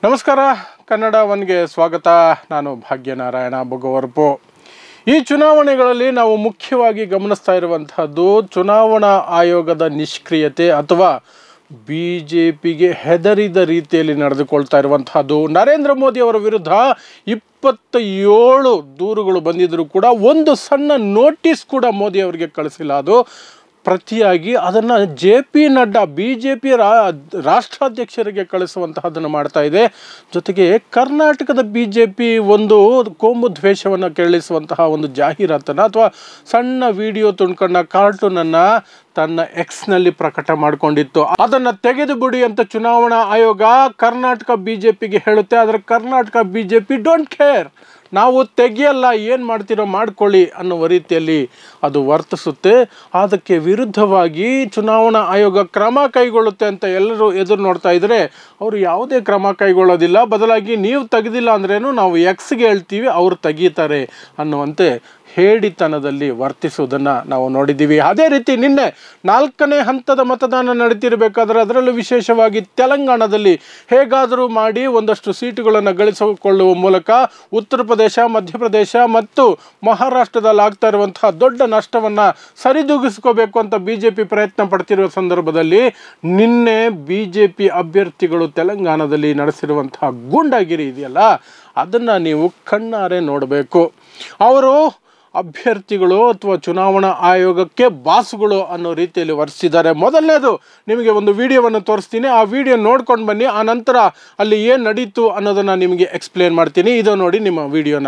ನಮಸ್ಕಾರ ಕನ್ನಡ ಒನ್ಗೆ ಸ್ವಾಗತ ನಾನು ಭಾಗ್ಯನಾರಾಯಣ ಬೊಗವರ್ಪು ಈ ಚುನಾವಣೆಗಳಲ್ಲಿ ನಾವು ಮುಖ್ಯವಾಗಿ ಗಮನಿಸ್ತಾ ಇರುವಂತಹದ್ದು ಚುನಾವಣಾ ಆಯೋಗದ ನಿಷ್ಕ್ರಿಯತೆ ಅಥವಾ ಬಿ ಜೆ ಪಿಗೆ ಹೆದರಿದ ರೀತಿಯಲ್ಲಿ ನಡೆದುಕೊಳ್ತಾ ಇರುವಂತಹದ್ದು ನರೇಂದ್ರ ಮೋದಿ ಅವರ ವಿರುದ್ಧ ಇಪ್ಪತ್ತ ಏಳು ದೂರುಗಳು ಬಂದಿದ್ದರೂ ಕೂಡ ಒಂದು ಸಣ್ಣ ನೋಟಿಸ್ ಕೂಡ ಮೋದಿ ಅವರಿಗೆ ಕಳಿಸಿಲ್ಲ ಅದು ಪ್ರತಿಯಾಗಿ ಅದನ್ನು J P Nadda B J P ರಾ ರಾಷ್ಟ್ರಾಧ್ಯಕ್ಷರಿಗೆ ಕಳಿಸುವಂತಹದ್ದನ್ನು ಮಾಡ್ತಾ ಇದೆ ಜೊತೆಗೆ ಕರ್ನಾಟಕದ ಬಿ ಜೆ ಪಿ ಒಂದು ಕೋಮು ದ್ವೇಷವನ್ನು ಕೇಳಿಸುವಂತಹ ಒಂದು ಜಾಹೀರಾತನ್ನು ಅಥವಾ ಸಣ್ಣ ವಿಡಿಯೋ ತುಂಡ್ಕೊಂಡ ಕಾರ್ಟೂನನ್ನು ತನ್ನ ಎಕ್ಸ್ನಲ್ಲಿ ಪ್ರಕಟ ಮಾಡಿಕೊಂಡಿತ್ತು ಅದನ್ನು ತೆಗೆದು ಬಿಡಿ ಅಂತ ಚುನಾವಣಾ ಆಯೋಗ ಕರ್ನಾಟಕ ಬಿ ಜೆ ಪಿಗೆ ಹೇಳುತ್ತೆ ಆದರೆ Karnataka B J P don't care ನಾವು ತೆಗೆಯಲ್ಲ ಏನು ಮಾಡ್ತೀರೋ ಮಾಡ್ಕೊಳ್ಳಿ ಅನ್ನುವ ರೀತಿಯಲ್ಲಿ ಅದು ವರ್ತಿಸುತ್ತೆ ಅದಕ್ಕೆ ವಿರುದ್ಧವಾಗಿ ಚುನಾವಣಾ ಆಯೋಗ ಕ್ರಮ ಕೈಗೊಳ್ಳುತ್ತೆ ಅಂತ ಎಲ್ಲರೂ ಎದುರು ನೋಡ್ತಾ ಇದ್ದರೆ ಅವರು ಯಾವುದೇ ಕ್ರಮ ಕೈಗೊಳ್ಳೋದಿಲ್ಲ ಬದಲಾಗಿ ನೀವು ತೆಗೆದಿಲ್ಲ ಅಂದ್ರೇನು ನಾವು ಎಕ್ಸ್ಗೆ ಹೇಳ್ತೀವಿ ಅವರು ತೆಗೀತಾರೆ ಅನ್ನುವಂತೆ ಹೇಡಿತನದಲ್ಲಿ ವರ್ತಿಸುವುದನ್ನು ನಾವು ನೋಡಿದ್ದೀವಿ ಅದೇ ರೀತಿ ನಿನ್ನೆ ನಾಲ್ಕನೇ ಹಂತದ ಮತದಾನ ನಡೀತಿರಬೇಕಾದ್ರೆ ಅದರಲ್ಲೂ ವಿಶೇಷವಾಗಿ ತೆಲಂಗಾಣದಲ್ಲಿ ಹೇಗಾದರೂ ಮಾಡಿ ಒಂದಷ್ಟು ಸೀಟುಗಳನ್ನು ಗಳಿಸಿಕೊಳ್ಳುವ ಮೂಲಕ ಉತ್ತರ ಪ್ರದೇಶ ಮಧ್ಯಪ್ರದೇಶ ಮತ್ತು ಮಹಾರಾಷ್ಟ್ರದಲ್ಲಿ ಆಗ್ತಾ ಇರುವಂತಹ ದೊಡ್ಡ ನಷ್ಟವನ್ನು ಸರಿದೂಗಿಸ್ಕೋಬೇಕು ಅಂತ ಬಿ ಜೆ ಪಿ ಪ್ರಯತ್ನ ಪಡ್ತಿರುವ ಸಂದರ್ಭದಲ್ಲಿ ನಿನ್ನೆ ಬಿ ಜೆ ಪಿ ಅಭ್ಯರ್ಥಿಗಳು ತೆಲಂಗಾಣದಲ್ಲಿ ನಡೆಸಿರುವಂತಹ ಗೂಂಡಾಗಿರಿ ಇದೆಯಲ್ಲ ಅದನ್ನು ನೀವು ಕಣ್ಣಾರೆ ನೋಡಬೇಕು ಅವರು ಅಭ್ಯರ್ಥಿಗಳು ಅಥವಾ ಚುನಾವಣಾ ಆಯೋಗಕ್ಕೆ ಬಾಸುಗಳು ಅನ್ನೋ ರೀತಿಯಲ್ಲಿ ವರ್ತಿಸಿದ್ದಾರೆ ಮೊದಲನೇದು ನಿಮಗೆ ಒಂದು ವಿಡಿಯೋವನ್ನು ತೋರಿಸ್ತೀನಿ ಆ ವಿಡಿಯೋ ನೋಡ್ಕೊಂಡು ಬನ್ನಿ ಆ ನಂತರ ಅಲ್ಲಿ ಏನು ನಡೀತು ಅನ್ನೋದನ್ನು ನಿಮಗೆ ಎಕ್ಸ್ಪ್ಲೇನ್ ಮಾಡ್ತೀನಿ ಇದು ನೋಡಿ ನಿಮ್ಮ ವಿಡಿಯೋನ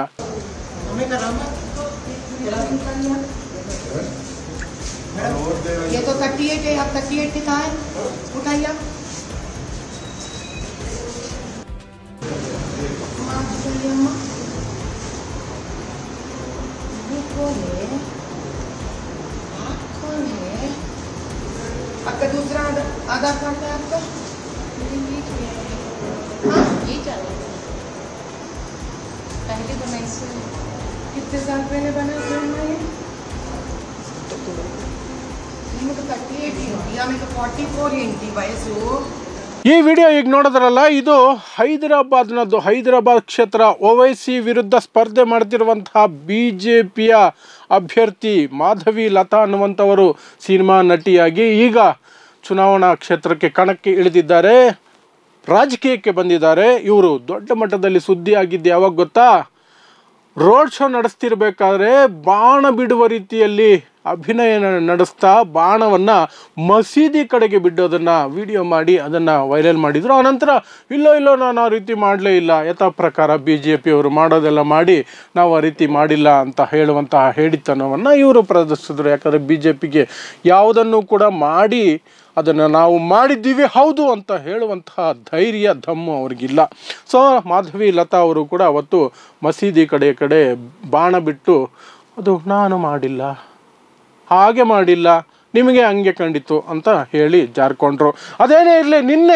ये तो थर्टी एट है अब थर्टी एट दिखा है उठाइए आप। माफ करिए अम्मा। ये कौन है आप कौन है आपका दूसरा आधार आधार कार्ड है आपका हाँ ये चल रहा है पहले तो मैं इससे कितने साल पहले बना था ये ನಿಮಗೆ ತರ್ಟಿ ಏಟ್ ಇಂಟಿ ಆಮೇಲೆ ಫಾರ್ಟಿ ಫೋರ್ ಇಂಟಿ ವಯಸ್ಸು ಈ ವಿಡಿಯೋ ಈಗ ನೋಡಿದ್ರಲ್ಲ ಇದು ಹೈದರಾಬಾದ್ನದ್ದು ಹೈದರಾಬಾದ್ ಕ್ಷೇತ್ರ ಓವೈಸಿ ವಿರುದ್ಧ ಸ್ಪರ್ಧೆ ಮಾಡ್ತಿರುವಂತಹ ಬಿ ಜೆ ಪಿಯ ಅಭ್ಯರ್ಥಿ ಮಾಧವಿ ಲತಾ ಅನ್ನುವಂಥವರು ಸಿನಿಮಾ ನಟಿಯಾಗಿ ಈಗ ಚುನಾವಣಾ ಕ್ಷೇತ್ರಕ್ಕೆ ಕಣಕ್ಕೆ ಇಳಿದಿದ್ದಾರೆ ರಾಜಕೀಯಕ್ಕೆ ಬಂದಿದ್ದಾರೆ ಇವರು ದೊಡ್ಡ ಮಟ್ಟದಲ್ಲಿ ಸುದ್ದಿ ಆಗಿದ್ದು ಯಾವಾಗ ಗೊತ್ತಾ ರೋಡ್ ಶೋ ನಡೆಸ್ತಿರ್ಬೇಕಾದ್ರೆ ಬಾಣ ಬಿಡುವ ರೀತಿಯಲ್ಲಿ ಅಭಿನಯ ನಡೆಸ್ತಾ ಬಾಣವನ್ನು ಮಸೀದಿ ಕಡೆಗೆ ಬಿಡೋದನ್ನು ವಿಡಿಯೋ ಮಾಡಿ ಅದನ್ನು ವೈರಲ್ ಮಾಡಿದರು ಆನಂತರ ಇಲ್ಲೋ ಇಲ್ಲೋ ನಾನು ಆ ರೀತಿ ಮಾಡಲೇ ಇಲ್ಲ ಯಥಾ ಪ್ರಕಾರ ಬಿ ಜೆ ಪಿಯವರು ಮಾಡೋದೆಲ್ಲ ಮಾಡಿ ನಾವು ಆ ರೀತಿ ಮಾಡಿಲ್ಲ ಅಂತ ಹೇಳುವಂತಹ ಹೇಳಿತನವನ್ನು ಇವರು ಪ್ರದರ್ಶಿಸಿದ್ರು ಯಾಕಂದರೆ ಬಿ ಜೆ ಪಿಗೆ ಯಾವುದನ್ನು ಕೂಡ ಮಾಡಿ ಅದನ್ನು ನಾವು ಮಾಡಿದ್ದೀವಿ ಹೌದು ಅಂತ ಹೇಳುವಂತಹ ಧೈರ್ಯ ದಮ್ಮು ಅವ್ರಿಗಿಲ್ಲ ಸೊ ಮಾಧವಿ ಲತಾ ಅವರು ಕೂಡ ಅವತ್ತು ಮಸೀದಿ ಕಡೆ ಕಡೆ ಬಾಣ ಬಿಟ್ಟು ಅದು ನಾನು ಮಾಡಿಲ್ಲ ಹಾಗೆ ಮಾಡಿಲ್ಲ ನಿಮಗೆ ಹಂಗೆ ಕಂಡಿತು ಅಂತ ಹೇಳಿ ಜಾರ್ಕೊಂಡ್ರು ಅದೇನೇ ಇರಲಿ ನಿನ್ನೆ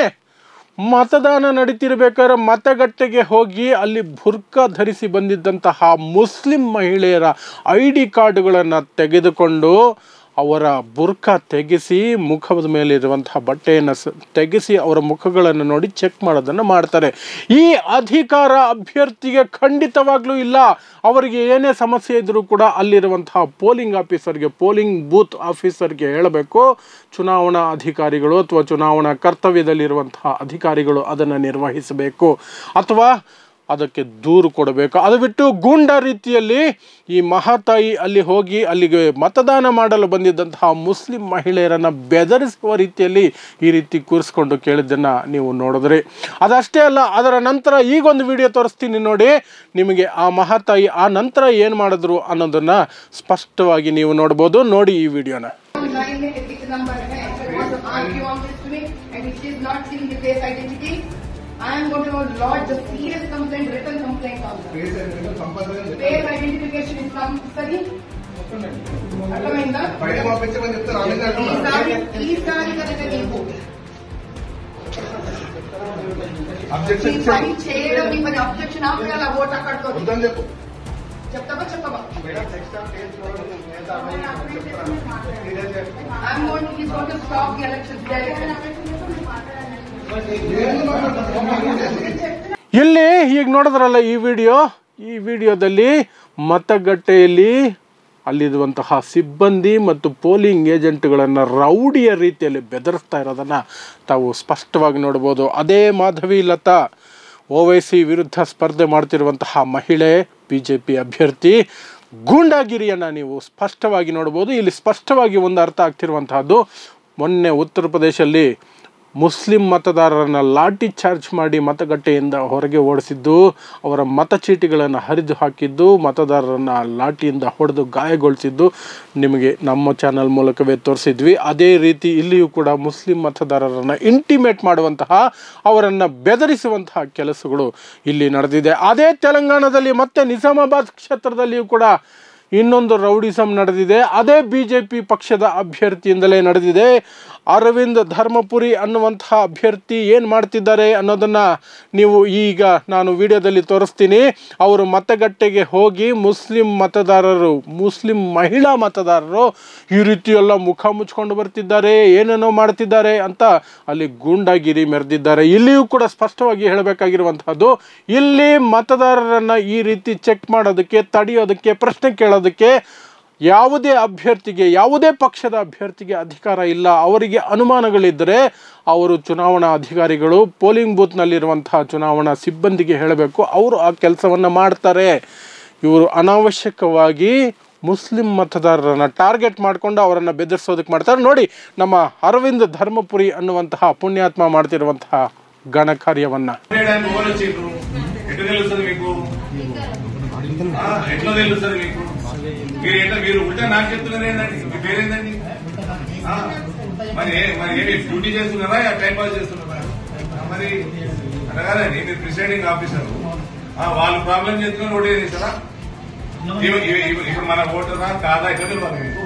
ಮತದಾನ ನಡೀತಿರ್ಬೇಕಾದ್ರೆ ಮತಗಟ್ಟೆಗೆ ಹೋಗಿ ಅಲ್ಲಿ ಬುರ್ಕ ಧರಿಸಿ ಬಂದಿದ್ದಂತಹ ಮುಸ್ಲಿಂ ಮಹಿಳೆಯರ ಐ ಡಿ ಕಾರ್ಡುಗಳನ್ನು ತೆಗೆದುಕೊಂಡು ಅವರ ಬುರ್ಕ ತೆಗೆಸಿ ಮುಖದ ಮೇಲಿರುವಂತಹ ಬಟ್ಟೆಯನ್ನು ಸ ತೆಗೆಸಿ ಅವರ ಮುಖಗಳನ್ನು ನೋಡಿ ಚೆಕ್ ಮಾಡೋದನ್ನು ಮಾಡ್ತಾರೆ ಈ ಅಧಿಕಾರ ಅಭ್ಯರ್ಥಿಗೆ ಖಂಡಿತವಾಗ್ಲೂ ಇಲ್ಲ ಅವರಿಗೆ ಏನೇ ಸಮಸ್ಯೆ ಇದ್ದರೂ ಕೂಡ ಅಲ್ಲಿರುವಂತಹ ಪೋಲಿಂಗ್ ಆಫೀಸರ್ಗೆ ಪೋಲಿಂಗ್ ಬೂತ್ ಆಫೀಸರ್ಗೆ ಹೇಳಬೇಕು ಚುನಾವಣಾ ಅಧಿಕಾರಿಗಳು ಅಥವಾ ಚುನಾವಣಾ ಕರ್ತವ್ಯದಲ್ಲಿರುವಂತಹ ಅಧಿಕಾರಿಗಳು ಅದನ್ನು ನಿರ್ವಹಿಸಬೇಕು ಅಥವಾ ಅದಕ್ಕೆ ದೂರು ಕೊಡಬೇಕು ಅದು ಬಿಟ್ಟು ಗೂಂಡ ರೀತಿಯಲ್ಲಿ ಈ ಮಹಾತಾಯಿ ಅಲ್ಲಿ ಹೋಗಿ ಅಲ್ಲಿಗೆ ಮತದಾನ ಮಾಡಲು ಬಂದಿದ್ದಂತಹ ಮುಸ್ಲಿಂ ಮಹಿಳೆಯರನ್ನು ಬೆದರಿಸುವ ರೀತಿಯಲ್ಲಿ ಈ ರೀತಿ ಕೂರಿಸ್ಕೊಂಡು ಕೇಳಿದ್ದನ್ನು ನೀವು ನೋಡಿದ್ರಿ ಅದಷ್ಟೇ ಅಲ್ಲ ಅದರ ನಂತರ ಈಗೊಂದು ವಿಡಿಯೋ ತೋರಿಸ್ತೀನಿ ನೋಡಿ ನಿಮಗೆ ಆ ಮಹಾತಾಯಿ ಆ ನಂತರ ಏನು ಮಾಡಿದ್ರು ಅನ್ನೋದನ್ನು ಸ್ಪಷ್ಟವಾಗಿ ನೀವು ನೋಡ್ಬೋದು ನೋಡಿ ಈ ವಿಡಿಯೋನ लाइन में एक नंबर है what the aunt you want this to me and if she is not seeing the face identity I am going to lodge a serious complaint written complaint on her face identification is compulsory అర్థమైందా బయట పంపించమని చెప్తారు ఆమె ఈసారి ఈసారి కనుక నీకు objection ఈ పని చేయడం నీ పని అబ్జెక్షన్ ఆపేయాల ఓట్ అక్కడితో వద్దని చెప్పు చెప్తావా చెప్పవా madam next time case I'm going to, he's going to stop the elections. The election. నేను మాట్లాడుతున్నాను ಇಲ್ಲಿ ಈಗ ನೋಡಿದ್ರಲ್ಲ ಈ ವಿಡಿಯೋ ಈ ವಿಡಿಯೋದಲ್ಲಿ ಮತಗಟ್ಟೆಯಲ್ಲಿ ಅಲ್ಲಿರುವಂತಹ ಸಿಬ್ಬಂದಿ ಮತ್ತು ಪೋಲಿಂಗ್ ಏಜೆಂಟ್ಗಳನ್ನು ರೌಡಿಯ ರೀತಿಯಲ್ಲಿ ಬೆದರಿಸ್ತಾ ಇರೋದನ್ನು ತಾವು ಸ್ಪಷ್ಟವಾಗಿ ನೋಡ್ಬೋದು ಅದೇ ಮಾಧವಿ ಲತಾ ಓವೈಸಿ ವಿರುದ್ಧ ಸ್ಪರ್ಧೆ ಮಾಡ್ತಿರುವಂತಹ ಮಹಿಳೆ ಬಿ ಜೆ ಪಿ ಅಭ್ಯರ್ಥಿ ಗೂಂಡಾಗಿರಿಯನ್ನು ನೀವು ಸ್ಪಷ್ಟವಾಗಿ ನೋಡ್ಬೋದು ಇಲ್ಲಿ ಸ್ಪಷ್ಟವಾಗಿ ಒಂದು ಅರ್ಥ ಆಗ್ತಿರುವಂತಹದ್ದು ಮೊನ್ನೆ ಉತ್ತರ ಪ್ರದೇಶಲ್ಲಿ ಮುಸ್ಲಿಂ ಮತದಾರರನ್ನು ಲಾಠಿ ಚಾರ್ಜ್ ಮಾಡಿ ಮತಗಟ್ಟೆಯಿಂದ ಹೊರಗೆ ಓಡಿಸಿದ್ದು ಅವರ ಮತಚೀಟಿಗಳನ್ನು ಹರಿದು ಹಾಕಿದ್ದು ಮತದಾರರನ್ನು ಲಾಠಿಯಿಂದ ಹೊಡೆದು ಗಾಯಗೊಳಿಸಿದ್ದು ನಿಮಗೆ ನಮ್ಮ ಚಾನಲ್ ಮೂಲಕವೇ ತೋರಿಸಿದ್ವಿ ಅದೇ ರೀತಿ ಇಲ್ಲಿಯೂ ಕೂಡ ಮುಸ್ಲಿಂ ಮತದಾರರನ್ನು ಇಂಟಿಮೇಟ್ ಮಾಡುವಂತಹ ಅವರನ್ನು ಬೆದರಿಸುವಂತಹ ಕೆಲಸಗಳು ಇಲ್ಲಿ ನಡೆದಿದೆ ಅದೇ ತೆಲಂಗಾಣದಲ್ಲಿ ಮತ್ತೆ ನಿಜಾಮಾಬಾದ್ ಕ್ಷೇತ್ರದಲ್ಲಿಯೂ ಕೂಡ ಇನ್ನೊಂದು ರೌಡಿಸಮ್ ನಡೆದಿದೆ ಅದೇ ಬಿ ಜೆ ಪಿ ಪಕ್ಷದ ಅಭ್ಯರ್ಥಿಯಿಂದಲೇ ನಡೆದಿದೆ ಅರವಿಂದ್ ಧರ್ಮಪುರಿ ಅನ್ನುವಂತಹ ಅಭ್ಯರ್ಥಿ ಏನು ಮಾಡ್ತಿದ್ದಾರೆ ಅನ್ನೋದನ್ನು ನೀವು ಈಗ ನಾನು ವಿಡಿಯೋದಲ್ಲಿ ತೋರಿಸ್ತೀನಿ ಅವರು ಮತಗಟ್ಟೆಗೆ ಹೋಗಿ ಮುಸ್ಲಿಂ ಮತದಾರರು ಮುಸ್ಲಿಂ ಮಹಿಳಾ ಮತದಾರರು ಈ ರೀತಿ ಎಲ್ಲ ಮುಖ ಮುಚ್ಕೊಂಡು ಬರ್ತಿದ್ದಾರೆ ಏನೇನೋ ಮಾಡ್ತಿದ್ದಾರೆ ಅಂತ ಅಲ್ಲಿ ಗೂಂಡಾಗಿರಿ ಮೆರೆದಿದ್ದಾರೆ ಇಲ್ಲಿಯೂ ಕೂಡ ಸ್ಪಷ್ಟವಾಗಿ ಹೇಳಬೇಕಾಗಿರುವಂತಹದ್ದು ಇಲ್ಲಿ ಮತದಾರರನ್ನು ಈ ರೀತಿ ಚೆಕ್ ಮಾಡೋದಕ್ಕೆ ತಡೆಯೋದಕ್ಕೆ ಪ್ರಶ್ನೆ ಕೇಳೋದಕ್ಕೆ ಯಾವುದೇ ಅಭ್ಯರ್ಥಿಗೆ ಯಾವುದೇ ಪಕ್ಷದ ಅಭ್ಯರ್ಥಿಗೆ ಅಧಿಕಾರ ಇಲ್ಲ ಅವರಿಗೆ ಅನುಮಾನಗಳಿದ್ದರೆ ಅವರು ಚುನಾವಣಾ ಅಧಿಕಾರಿಗಳು ಪೋಲಿಂಗ್ ಬೂತ್ನಲ್ಲಿರುವಂತಹ ಚುನಾವಣಾ ಸಿಬ್ಬಂದಿಗೆ ಹೇಳಬೇಕು ಅವರು ಆ ಕೆಲಸವನ್ನು ಮಾಡ್ತಾರೆ ಇವರು ಅನಾವಶ್ಯಕವಾಗಿ ಮುಸ್ಲಿಂ ಮತದಾರರನ್ನು ಟಾರ್ಗೆಟ್ ಮಾಡಿಕೊಂಡು ಅವರನ್ನು ಬೆದರಿಸೋದಕ್ಕೆ ಮಾಡ್ತಾರೆ ನೋಡಿ ನಮ್ಮ ಅರವಿಂದ್ ಧರ್ಮಪುರಿ ಅನ್ನುವಂತಹ ಪುಣ್ಯಾತ್ಮ ಮಾಡ್ತಿರುವಂತಹ ಗಣ కార్యವನ್ನು చేయడానికి ఎవరు వచ్చిండ్రు ఎట్లా తెలుస్తుంది మీకు ఆ, ఎట్లా తెలుస్తుంది మీకు మీరు ఎట్లా మీరు ఉల్టా నాకు చెప్తున్నారు ఏంటండి మీ పేరేందండి ఆ, మరి ఏ- మరి ఏమి డ్యూటీ చేస్తున్నారా టైం పాస్ చేస్తున్నారా ఆ, మరి అట్లా కాదండి మీరు ప్రిసైడింగ్ ఆఫీసర్ వాళ్ళు ప్రాబ్లం చేస్తున్నారు ఓటు చేస్తారా ఇవ- ఇవ- ఇవ- ఇప్పుడు మన ఓటరా కాదా ఎట్లా తెలియాలి మీకు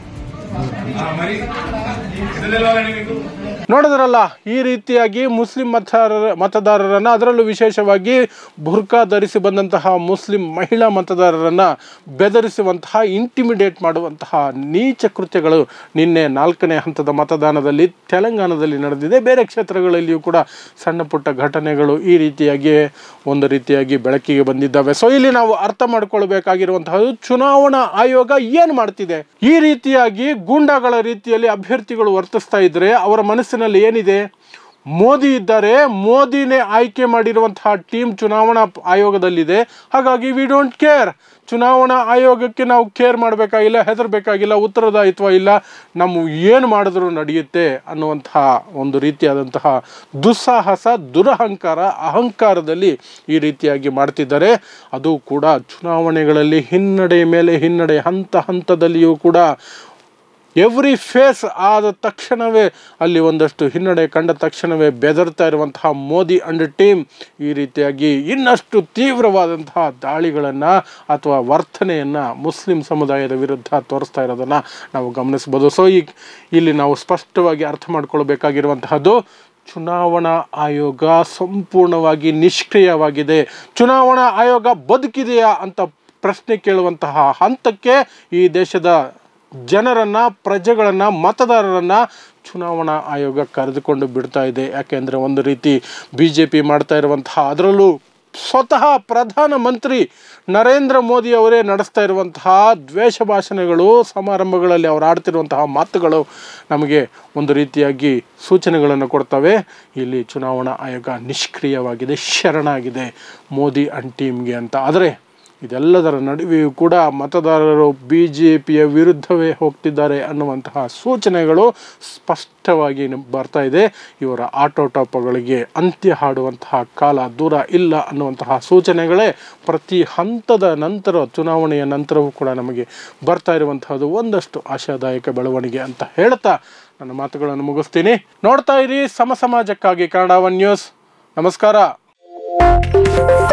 ఆ, మరి ఎట్లా తెలియాలండి మీకు ನೋಡಿದ್ರಲ್ಲ ಈ ರೀತಿಯಾಗಿ ಮುಸ್ಲಿಂ ಮತದಾರರ ಮತದಾರರನ್ನು ಅದರಲ್ಲೂ ವಿಶೇಷವಾಗಿ ಬುರ್ಕಾ ಧರಿಸಿ ಬಂದಂತಹ ಮುಸ್ಲಿಂ ಮಹಿಳಾ ಮತದಾರರನ್ನು ಬೆದರಿಸುವಂತಹ ಇಂಟಿಮಿಡೇಟ್ ಮಾಡುವಂತಹ ನೀಚ ಕೃತ್ಯಗಳು ನಿನ್ನೆ ನಾಲ್ಕನೇ ಹಂತದ ಮತದಾನದಲ್ಲಿ ತೆಲಂಗಾಣದಲ್ಲಿ ನಡೆದಿದೆ ಬೇರೆ ಕ್ಷೇತ್ರಗಳಲ್ಲಿಯೂ ಕೂಡ ಸಣ್ಣ ಪುಟ್ಟ ಘಟನೆಗಳು ಈ ರೀತಿಯಾಗಿ ಒಂದು ರೀತಿಯಾಗಿ ಬೆಳಕಿಗೆ ಬಂದಿದ್ದಾವೆ ಸೊ ಇಲ್ಲಿ ನಾವು ಅರ್ಥ ಮಾಡ್ಕೊಳ್ಬೇಕಾಗಿರುವಂತಹದ್ದು ಚುನಾವಣಾ ಆಯೋಗ ಏನು ಮಾಡ್ತಿದೆ ಈ ರೀತಿಯಾಗಿ ಗೂಂಡಾಗಳ ರೀತಿಯಲ್ಲಿ ಅಭ್ಯರ್ಥಿಗಳು ವರ್ತಿಸ್ತಾ ಇದ್ರೆ ಅವರ ಮನಸ್ಸಿನಲ್ಲಿ ಏನಿದೆ ಮೋದಿ ಇದ್ದಾರೆ ಮೋದಿನೇ ಆಯ್ಕೆ ಮಾಡಿರುವಂತಹ ಟೀಮ್ ಚುನಾವಣಾ ಆಯೋಗದಲ್ಲಿದೆ ಹಾಗಾಗಿ ವಿ ಡೋಂಟ್ ಕೇರ್ ಚುನಾವಣಾ ಆಯೋಗಕ್ಕೆ ನಾವು ಕೇರ್ ಮಾಡಬೇಕಾಗಿಲ್ಲ ಹೆದರಬೇಕಾಗಿಲ್ಲ ಉತ್ತರದಾಯಿತ್ವ ಇಲ್ಲ ನಮ್ಮ ಏನು ಮಾಡಿದ್ರೂ ನಡೆಯುತ್ತೆ ಅನ್ನುವಂತಹ ಒಂದು ರೀತಿಯಾದಂತಹ ದುಸ್ಸಾಹಸ ದುರಹಂಕಾರ ಅಹಂಕಾರದಲ್ಲಿ ಈ ರೀತಿಯಾಗಿ ಮಾಡ್ತಿದ್ದಾರೆ ಅದು ಕೂಡ ಚುನಾವಣೆಗಳಲ್ಲಿ ಹಿನ್ನಡೆ ಮೇಲೆ ಹಿನ್ನಡೆ ಹಂತ ಹಂತದಲ್ಲಿಯೂ ಕೂಡ ಎವ್ರಿ ಫೇಸ್ ಆದ ತಕ್ಷಣವೇ ಅಲ್ಲಿ ಒಂದಷ್ಟು ಹಿನ್ನಡೆ ಕಂಡ ತಕ್ಷಣವೇ ಬೆದರ್ತಾ ಇರುವಂತಹ ಮೋದಿ ಅಂಡ್ ಟೀಮ್ ಈ ರೀತಿಯಾಗಿ ಇನ್ನಷ್ಟು ತೀವ್ರವಾದಂತಹ ದಾಳಿಗಳನ್ನು ಅಥವಾ ವರ್ತನೆಯನ್ನು ಮುಸ್ಲಿಂ ಸಮುದಾಯದ ವಿರುದ್ಧ ತೋರಿಸ್ತಾ ಇರೋದನ್ನು ನಾವು ಗಮನಿಸ್ಬೋದು ಸೊ ಈ ಇಲ್ಲಿ ನಾವು ಸ್ಪಷ್ಟವಾಗಿ ಅರ್ಥ ಮಾಡ್ಕೊಳ್ಬೇಕಾಗಿರುವಂತಹದ್ದು ಚುನಾವಣಾ ಆಯೋಗ ಸಂಪೂರ್ಣವಾಗಿ ನಿಷ್ಕ್ರಿಯವಾಗಿದೆ ಚುನಾವಣಾ ಆಯೋಗ ಬದುಕಿದೆಯಾ ಅಂತ ಪ್ರಶ್ನೆ ಕೇಳುವಂತಹ ಹಂತಕ್ಕೆ ಈ ದೇಶದ ಜನರನ್ನ ಪ್ರಜೆಗಳನ್ನ ಮತದಾರರನ್ನ ಚುನಾವಣಾ ಆಯೋಗ ಕರೆದುಕೊಂಡು ಬಿಡ್ತಾ ಇದೆ ಯಾಕೆಂದರೆ ಒಂದು ರೀತಿ ಬಿ ಜೆ ಪಿ ಮಾಡ್ತಾ ಇರುವಂತಹ ಅದರಲ್ಲೂ ಸ್ವತಃ ಪ್ರಧಾನಮಂತ್ರಿ ನರೇಂದ್ರ ಮೋದಿ ಅವರೇ ನಡೆಸ್ತಾ ಇರುವಂತಹ ದ್ವೇಷ ಭಾಷಣಗಳು ಸಮಾರಂಭಗಳಲ್ಲಿ ಅವರು ಆಡ್ತಿರುವಂತಹ ಮಾತುಗಳು ನಮಗೆ ಒಂದು ರೀತಿಯಾಗಿ ಸೂಚನೆಗಳನ್ನು ಕೊಡ್ತವೆ ಇಲ್ಲಿ ಚುನಾವಣಾ ಆಯೋಗ ನಿಷ್ಕ್ರಿಯವಾಗಿದೆ ಶರಣಾಗಿದೆ ಮೋದಿ ಅಂಡ್ ಟೀಮ್ಗೆ ಅಂತ ಆದರೆ ಇದೆಲ್ಲದರ ನಡುವೆಯೂ ಕೂಡ ಮತದಾರರು ಬಿ ಜೆ ಪಿಯ ವಿರುದ್ಧವೇ ಹೋಗ್ತಿದ್ದಾರೆ ಅನ್ನುವಂತಹ ಸೂಚನೆಗಳು ಸ್ಪಷ್ಟವಾಗಿ ನ- ಬರ್ತಾ ಇದೆ ಇವರ ಆಟೋಟೋಪಗಳಿಗೆ ಅಂತ್ಯ ಹಾಡುವಂತಹ ಕಾಲ ದೂರ ಇಲ್ಲ ಅನ್ನುವಂತಹ ಸೂಚನೆಗಳೇ ಪ್ರತಿ ಹಂತದ ನಂತರ ಚುನಾವಣೆಯ ನಂತರವೂ ಕೂಡ ನಮಗೆ ಬರ್ತಾ ಇರುವಂತಹದ್ದು ಒಂದಷ್ಟು ಆಶಾದಾಯಕ ಬೆಳವಣಿಗೆ ಅಂತ ಹೇಳ್ತಾ ನನ್ನ ಮಾತುಗಳನ್ನು ಮುಗಿಸ್ತೀನಿ ನೋಡ್ತಾ ಇರಿ ಸಮ ಸಮಾಜಕ್ಕಾಗಿ ಕನ್ನಡ ಒನ್ ನ್ಯೂಸ್ ನಮಸ್ಕಾರ